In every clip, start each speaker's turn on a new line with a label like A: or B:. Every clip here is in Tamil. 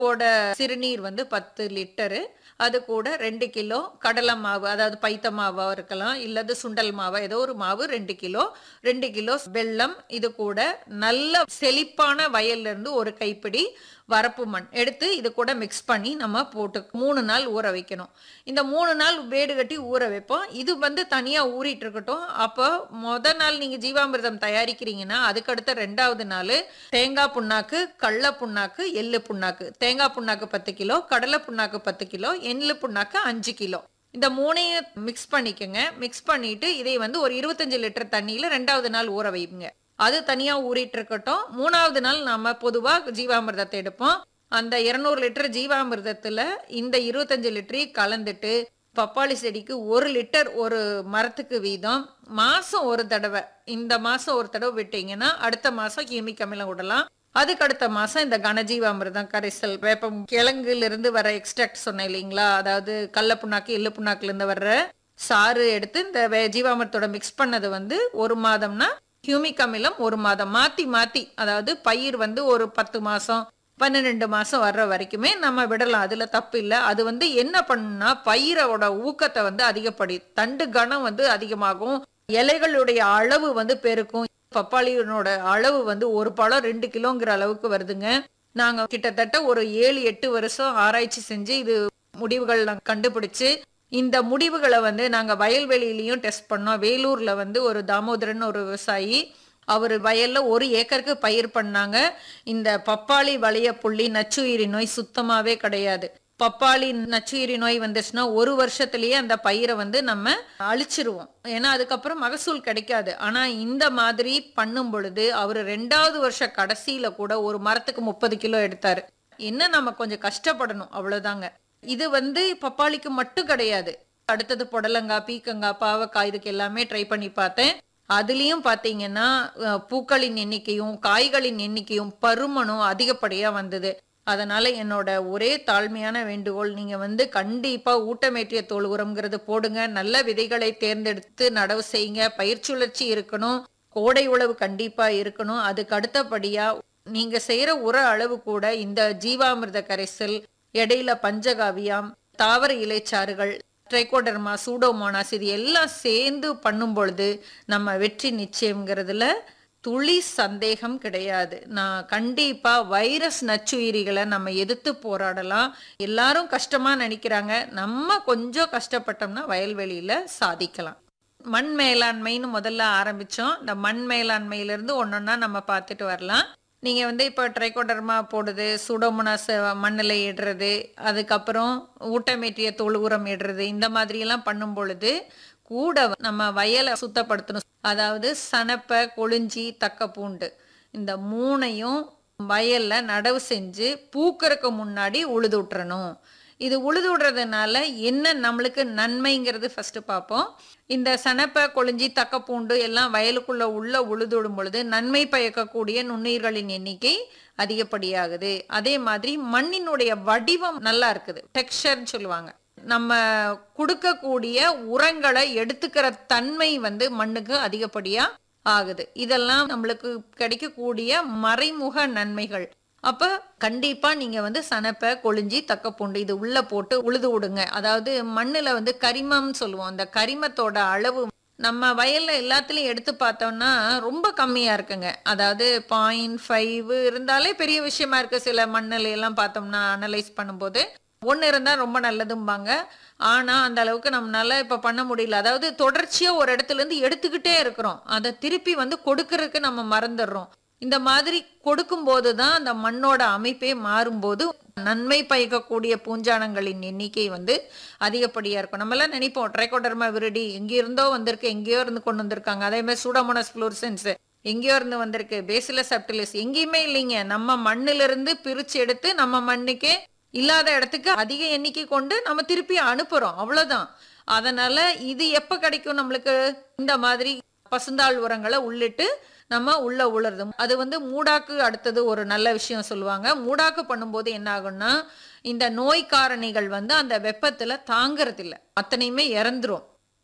A: ஓட சிறுநீர் வந்து பத்து லிட்டரு அது கூட ரெண்டு கிலோ கடலை மாவு அதாவது பைத்த மாவா இருக்கலாம் இல்லது சுண்டல் மாவா ஏதோ ஒரு மாவு ரெண்டு கிலோ ரெண்டு கிலோ வெல்லம் இது கூட நல்ல செழிப்பான வயல்ல இருந்து ஒரு கைப்பிடி வரப்பு மண் எடுத்து இது கூட மிக்ஸ் பண்ணி நம்ம போட்டு மூணு நாள் ஊற வைக்கணும் இந்த மூணு நாள் வேடு கட்டி ஊற வைப்போம் இது வந்து தனியா ஊறிட்டு இருக்கட்டும் அப்போ முத நாள் நீங்க ஜீவாமிர்தம் தயாரிக்கிறீங்கன்னா அதுக்கடுத்த ரெண்டாவது நாள் தேங்காய் புண்ணாக்கு கடல புண்ணாக்கு எள்ளு புண்ணாக்கு தேங்காய் புண்ணாக்கு பத்து கிலோ கடலை புண்ணாக்கு பத்து கிலோ எள்ளு புண்ணாக்கு அஞ்சு கிலோ இந்த மூணையும் மிக்ஸ் பண்ணிக்கோங்க மிக்ஸ் பண்ணிட்டு இதை வந்து ஒரு இருபத்தஞ்சு லிட்டர் தண்ணியில ரெண்டாவது நாள் ஊற வைங்க அது தனியா ஊறிட்டு இருக்கட்டும் மூணாவது நாள் நம்ம பொதுவா ஜீவாமிர்தத்தை எடுப்போம் அந்த இருநூறு லிட்டர் ஜீவாமிர்தத்துல இந்த இருபத்தஞ்சு லிட்டரையும் கலந்துட்டு பப்பாளி செடிக்கு ஒரு லிட்டர் ஒரு மரத்துக்கு வீதம் மாசம் ஒரு தடவை இந்த மாசம் ஒரு தடவை விட்டீங்கன்னா அடுத்த மாசம் கிமிக் அமிலம் விடலாம் அதுக்கு அடுத்த மாசம் இந்த கனஜீவாமிர்தம் கரைசல் வேப்பம் கிழங்குல இருந்து வர எக்ஸ்ட்ராக்ட் சொன்னேன் இல்லைங்களா அதாவது கடல புண்ணாக்கு எள்ளு புண்ணாக்குல இருந்து வர்ற சாறு எடுத்து இந்த வே- ஜீவாமிர்தத்தோட மிக்ஸ் பண்ணது வந்து ஒரு மாதம்னா ஹியூமிக் அமிலம் ஒரு மாதம் மாத்தி மாத்தி அதாவது பயிர் வந்து ஒரு பத்து மாசம் பன்னிரெண்டு மாசம் வர்ற வரைக்குமே நம்ம விடலாம் அதுல தப்பு இல்லை அது வந்து என்ன பண்ணுனா பயிரோட ஊக்கத்தை வந்து அதிகப்படி தண்டு கனம் வந்து அதிகமாகும் இலைகளுடைய அளவு வந்து பெருக்கும் பப்பாளியோட அளவு வந்து ஒரு பழம் ரெண்டு கிலோங்கிற அளவுக்கு வருதுங்க நாங்க கிட்டத்தட்ட ஒரு ஏழு எட்டு வருஷம் ஆராய்ச்சி செஞ்சு இது முடிவுகள் நாங்க கண்டுபிடிச்சு இந்த முடிவுகளை வந்து நாங்க வயல்வெளியிலயும் டெஸ்ட் பண்ணோம் வேலூர்ல வந்து ஒரு தாமோதரன் ஒரு விவசாயி அவர் வயல்ல ஒரு ஏக்கருக்கு பயிர் பண்ணாங்க இந்த பப்பாளி வளைய புள்ளி நச்சுயிரி நோய் சுத்தமாவே கிடையாது பப்பாளி நச்சுயிரி நோய் வந்துச்சுன்னா ஒரு வருஷத்திலேயே அந்த பயிரை வந்து நம்ம அழிச்சிருவோம் ஏன்னா அதுக்கப்புறம் மகசூல் கிடைக்காது ஆனா இந்த மாதிரி பண்ணும் பொழுது அவர் ரெண்டாவது வருஷ கடைசியில கூட ஒரு மரத்துக்கு முப்பது கிலோ எடுத்தாரு என்ன நம்ம கொஞ்சம் கஷ்டப்படணும் அவ்வளவுதாங்க இது வந்து பப்பாளிக்கு மட்டும் கிடையாது அடுத்தது புடலங்காய் பீக்கங்காய் பாவக்காய் இதுக்கு எல்லாமே ட்ரை பண்ணி பார்த்தேன் அதுலயும் பாத்தீங்கன்னா அஹ், பூக்களின் எண்ணிக்கையும் காய்களின் எண்ணிக்கையும் பருமனும் அதிகப்படியா வந்தது அதனால என்னோட ஒரே தாழ்மையான வேண்டுகோள் நீங்க வந்து கண்டிப்பா ஊட்டமேற்றிய தோல் உரம்ங்கிறது போடுங்க நல்ல விதைகளை தேர்ந்தெடுத்து நடவு செய்யுங்க பயிர் சுழற்சி இருக்கணும் கோடை உழவு கண்டிப்பா இருக்கணும் அதுக்கு அடுத்தபடியா நீங்க செய்யற உர அளவு கூட இந்த ஜீவாமிர்த கரைசல் இடையில பஞ்சகாவியம் தாவர இலைச்சாறுகள் ட்ரைகோடர்மா சூடோமோனாஸ் இது எல்லாம் சேர்ந்து பண்ணும் பொழுது நம்ம வெற்றி நிச்சயம்ங்கிறதுல துளி சந்தேகம் கிடையாது நான் கண்டிப்பா வைரஸ் நச்சுயிரிகளை நம்ம எதிர்த்து போராடலாம் எல்லாரும் கஷ்டமா நினைக்கிறாங்க நம்ம கொஞ்சம் கஷ்டப்பட்டோம்னா வயல்வெளியில சாதிக்கலாம் மண் மேலாண்மைன்னு முதல்ல ஆரம்பிச்சோம் இந்த மண் மேலாண்மையில இருந்து ஒன்னொன்னா நம்ம பார்த்துட்டு வரலாம் நீங்க வந்து இப்போ ட்ரைகோடர்மா போடுது சுடோமோனாஸ் மண்ணில் இடுறது அதுக்கப்புறம் ஊட்டமேற்றிய தொழு உரம் இடுறது இந்த மாதிரி எல்லாம் பண்ணும் பொழுது கூட நம்ம வயலை சுத்தப்படுத்தணும் அதாவது சனப்பை கொழிஞ்சி தக்க பூண்டு இந்த மூணையும் வயல்ல நடவு செஞ்சு பூக்கறதுக்கு முன்னாடி உழுது விட்டுறணும் இது உழுது விடுறதுனால என்ன நம்மளுக்கு நன்மைங்கிறது ஃபர்ஸ்ட் பார்ப்போம் இந்த சனப்பை கொழிஞ்சி தக்கப்பூண்டு எல்லாம் வயலுக்குள்ள உள்ள உழுது விடும் பொழுது நன்மை பயக்கக்கூடிய நுண்ணுயிர்களின் எண்ணிக்கை அதிகப்படியாகுது அதே மாதிரி மண்ணினுடைய வடிவம் நல்லா இருக்குது டெக்ஸ்சர்னு சொல்லுவாங்க நம்ம கொடுக்கக்கூடிய உரங்களை எடுத்துக்கிற தன்மை வந்து மண்ணுக்கு அதிகப்படியா ஆகுது இதெல்லாம் நம்மளுக்கு கிடைக்கக்கூடிய மறைமுக நன்மைகள் அப்ப கண்டிப்பா நீங்க வந்து சனப்பை கொழிஞ்சி தக்கப்பூண்டு இது உள்ள போட்டு உழுது விடுங்க அதாவது மண்ணுல வந்து கரிமம் சொல்லுவோம் அந்த கரிமத்தோட அளவு நம்ம வயல்ல எல்லாத்துலயும் எடுத்து பார்த்தோம்னா ரொம்ப கம்மியா இருக்குங்க அதாவது பாயிண்ட் ஃபைவ் இருந்தாலே பெரிய விஷயமா இருக்கு சில மண்ணுல எல்லாம் பார்த்தோம்னா அனலைஸ் பண்ணும்போது ஒன்று இருந்தால் ரொம்ப நல்லதும்பாங்க ஆனால் அந்த அளவுக்கு நம்மளால இப்போ பண்ண முடியல அதாவது தொடர்ச்சியாக ஒரு இடத்துல இருந்து எடுத்துக்கிட்டே இருக்கிறோம் அதை திருப்பி வந்து கொடுக்கறதுக்கு நம்ம மறந்துடுறோம் இந்த மாதிரி கொடுக்கும்போது தான் அந்த மண்ணோட அமைப்பே மாறும்போது நன்மை பயக்கக்கூடிய பூஞ்சானங்களின் எண்ணிக்கை வந்து அதிகப்படியா இருக்கும் நம்ம எல்லாம் நினைப்போம் ட்ரைகோடர்மா விருடி எங்க இருந்தோ வந்திருக்கு எங்கேயோ இருந்து கொண்டு வந்திருக்காங்க அதே மாதிரி சூடோமோனஸ் ஃப்ளோரசன்ஸ் எங்கேயோ இருந்து வந்திருக்கு பேசிலஸ் சப்டிலிஸ் எங்கேயுமே இல்லைங்க நம்ம மண்ணுல இருந்து பிரிச்சு எடுத்து நம்ம மண்ணுக்கே இல்லாத இடத்துக்கு அதிக எண்ணிக்கை கொண்டு நம்ம திருப்பி அனுப்புறோம் அவ்வளவுதான் அதனால இது எப்ப கிடைக்கும் நம்மளுக்கு இந்த மாதிரி பசுந்தாள் உரங்களை உள்ளிட்டு நம்ம உள்ள உலருது அது வந்து மூடாக்கு அடுத்தது ஒரு நல்ல விஷயம் சொல்லுவாங்க மூடாக்கு பண்ணும்போது என்ன ஆகும்னா இந்த நோய் காரணிகள் வந்து அந்த வெப்பத்துல தாங்கறது இல்ல அத்தனையுமே இறந்துரும்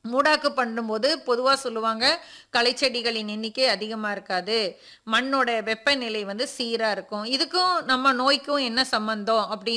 A: மூடாக்கு பண்ணும்போது பொதுவா சொல்லுவாங்க களைச்செடிகளின் எண்ணிக்கை அதிகமா இருக்காது மண்ணோட வெப்பநிலை வந்து சீரா இருக்கும் இதுக்கும் நம்ம நோய்க்கும் என்ன சம்பந்தம் அப்படின்னு